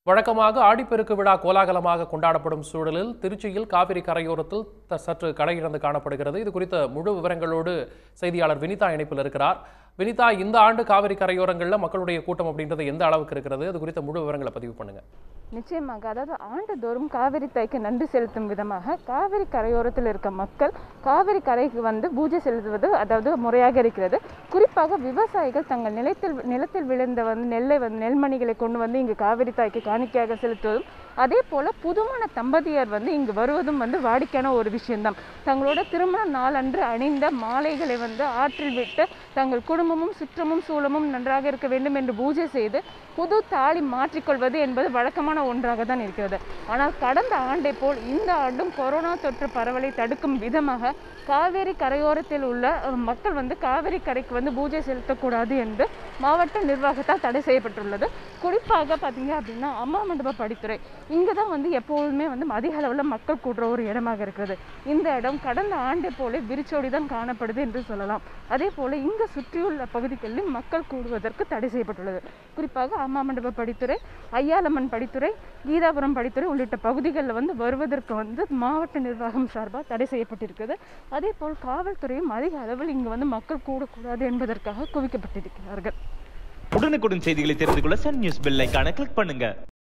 வழக்கமாக ஆடிப்பெருக்கு விழா கோலாகலமாக கொண்டாடப்படும் சூழலில் திருச்சியில் காவிரி கரையோரத்தில் த- சற்று கடையிழந்து காணப்படுகிறது இது குறித்த முழு விவரங்களோடு செய்தியாளர் வினிதா இணைப்பில் இருக்கிறார் வினிதா இந்த ஆண்டு காவிரி கரையோரங்களில் மக்களுடைய கூட்டம் அப்படின்றது எந்த அளவுக்கு இருக்கிறது அது குறித்த முழு விவரங்களை பதிவு பண்ணுங்க நிச்சயமாக அதாவது ஆண்டுதோறும் காவிரி தாய்க்கு நன்றி செலுத்தும் விதமாக காவிரி கரையோரத்தில் இருக்க மக்கள் காவிரி கரைக்கு வந்து பூஜை செலுத்துவது அதாவது முறையாக இருக்கிறது குறிப்பாக விவசாயிகள் தங்கள் நிலத்தில் நிலத்தில் விளைந்த வந்து நெல்லை வந்து நெல்மணிகளை கொண்டு வந்து இங்கு காவிரி தாய்க்கு காணிக்கையாக செலுத்துவதும் அதே போல புதுமண தம்பதியர் வந்து இங்கு வருவதும் வந்து வாடிக்கையான ஒரு விஷயம்தான் தங்களோட திருமண நாளன்று அணிந்த மாலைகளை வந்து ஆற்றில் விட்டு தங்கள் குடும்பமும் சுற்றமும் சூழமும் நன்றாக இருக்க வேண்டும் என்று பூஜை செய்து புது தாலி மாற்றிக்கொள்வது என்பது வழக்கமான ஒன்றாக தான் இருக்கிறது ஆனால் கடந்த ஆண்டை போல் இந்த ஆண்டும் கொரோனா தொற்று பரவலை தடுக்கும் விதமாக காவேரி கரையோரத்தில் உள்ள அஹ், மக்கள் வந்து காவேரி கரைக்கு வந்து பூஜை செலுத்தக்கூடாது என்று மாவட்ட நிர்வாகத்தால் தடை செய்யப்பட்டுள்ளது குறிப்பாக பார்த்தீங்க அப்படின்னா அம்மா மண்டப படித்துறை இங்கே தான் வந்து எப்பொழுதுமே வந்து அதிக அளவில் மக்கள் கூடுற ஒரு இடமாக இருக்கிறது இந்த இடம் கடந்த ஆண்டை போல விரிச்சோடி தான் காணப்படுது என்று சொல்லலாம் அதே போல இங்கே சுற்றியுள்ள பகுதிகளிலும் மக்கள் கூடுவதற்கு தடை செய்யப்பட்டுள்ளது குறிப்பாக அம்மா மண்டப படித்துறை ஐயாலம்மன் படித்துறை கீதாபுரம் படித்துறை உள்ளிட்ட பகுதிகளில் வந்து வருவதற்கு வந்து மாவட்ட நிர்வாகம் சார்பாக தடை செய்யப்பட்டிருக்கிறது அதே போல் காவல்துறையும் அதிக அளவில் இங்கு வந்து மக்கள் கூடக்கூடாது என்பதற்காக குவிக்கப்பட்டிருக்கிறார்கள் உடனுக்குடன் செய்திகளை தெரிந்து கொள்ள சன் நியூஸ் பெல் ஐகானை கிளிக் பண்ணுங்க